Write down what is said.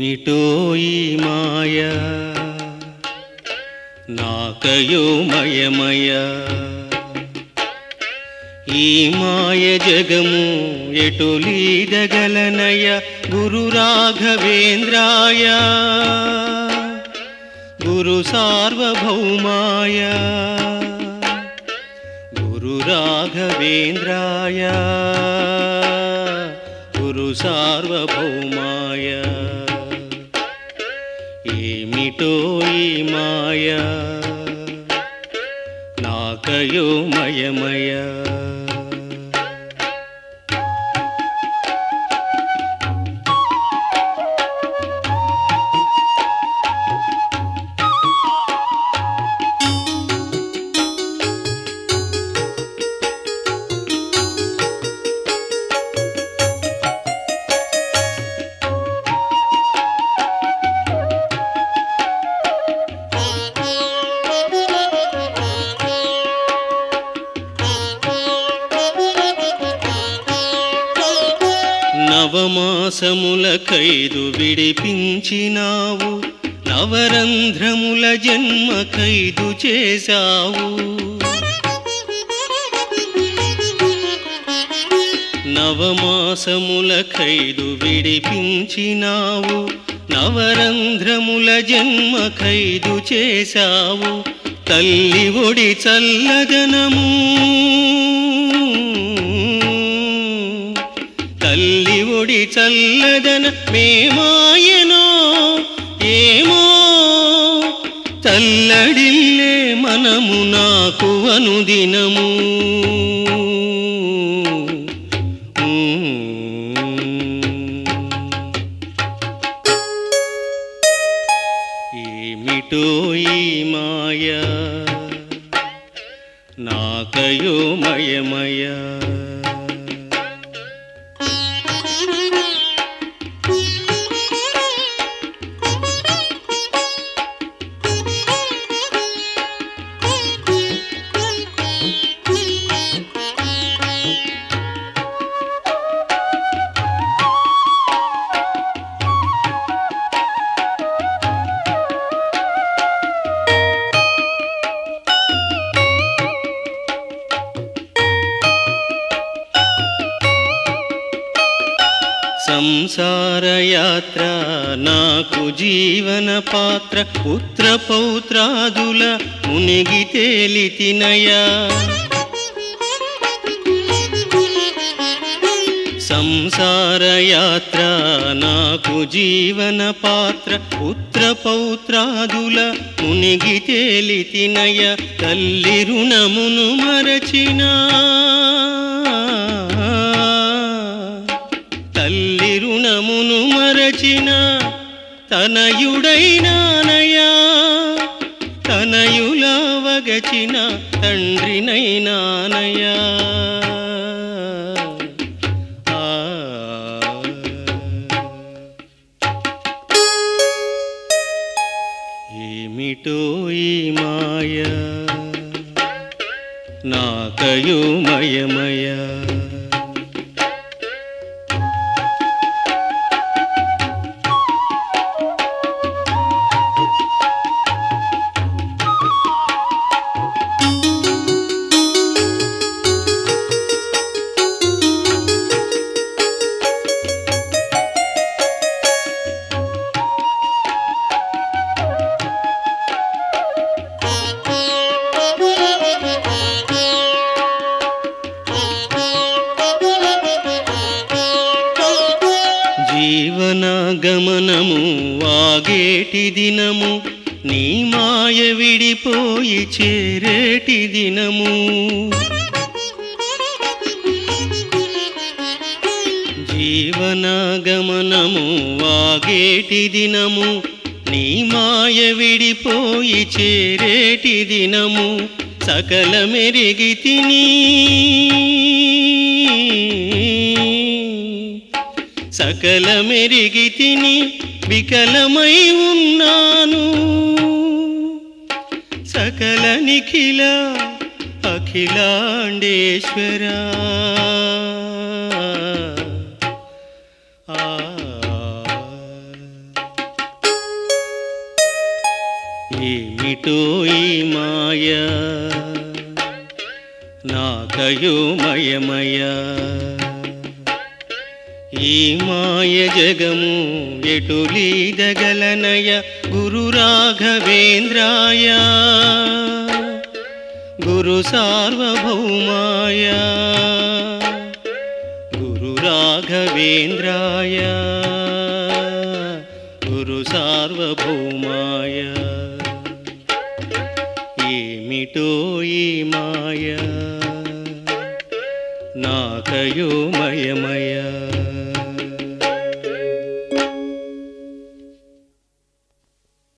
ఏమిటో ఈ మాయ నాకయో మయమయ ఈ మాయ జగము ఎటులీదగలనయ గురు రాఘవేంద్రాయ గురు సార్వభౌమాయ గురు రాఘవేంద్రాయ గురు సార్వభౌమాయ ఏమిటో ఈ మాయ నాకయో మయమయ నవమాసముల ఖైదు విడిపించినావు నవరంధ్రముల జన్మ ఖైదు చేశావు నవమాసముల ఖైదు విడిపించినావు నవరంధ్రముల జన్మ ఖైదు చేశావు తల్లి ఒడి చల్లదనము తల్లి ఒడి చల్లదన మేమాయనో ఏమో తల్లడిల్లే మనము నాకు అనుదినము ఏమిటో ఈ మాయ నాకయో మయమయ సంసార యాత్ర నాకు జీవన పాత్ర పుత్ర పౌత్రాదుల మునిగి తేలితినయా సంసార యాత్ర నాకు జీవన పాత్ర పుత్ర పౌత్రాదుల మునిగి తేలితినయ తల్లి రుణమును మరచినా తల్లి రుణమును మరచిన తనయుడైనానయా తనయుల వగచిన తండ్రినైనానయా ఆ. ఏమిటో ఈ మాయ నాకయో మయమయ జీవన గమనము వాగేటి దినము నీ మాయ విడిపోయి చేరేటి దినము జీవన గమనము వాగేటి దినము నీ మాయ విడిపోయి చేరేటి దినము సకల మెరిగి తిని సకల మెరిగి తిని వికలమై ఉన్నాను సకల నిఖిల అఖిలాండేశ్వరా ఆ నాకయోమయమయ ఈ మాయ జగము ఎటులీదగలనయ గురు రాఘవేంద్రాయ గురు సార్వభౌమాయ గురు రాఘవేంద్రాయ గురు సార్వభౌమాయ ఏమిటో ఈ మాయ నాకయోమయమయ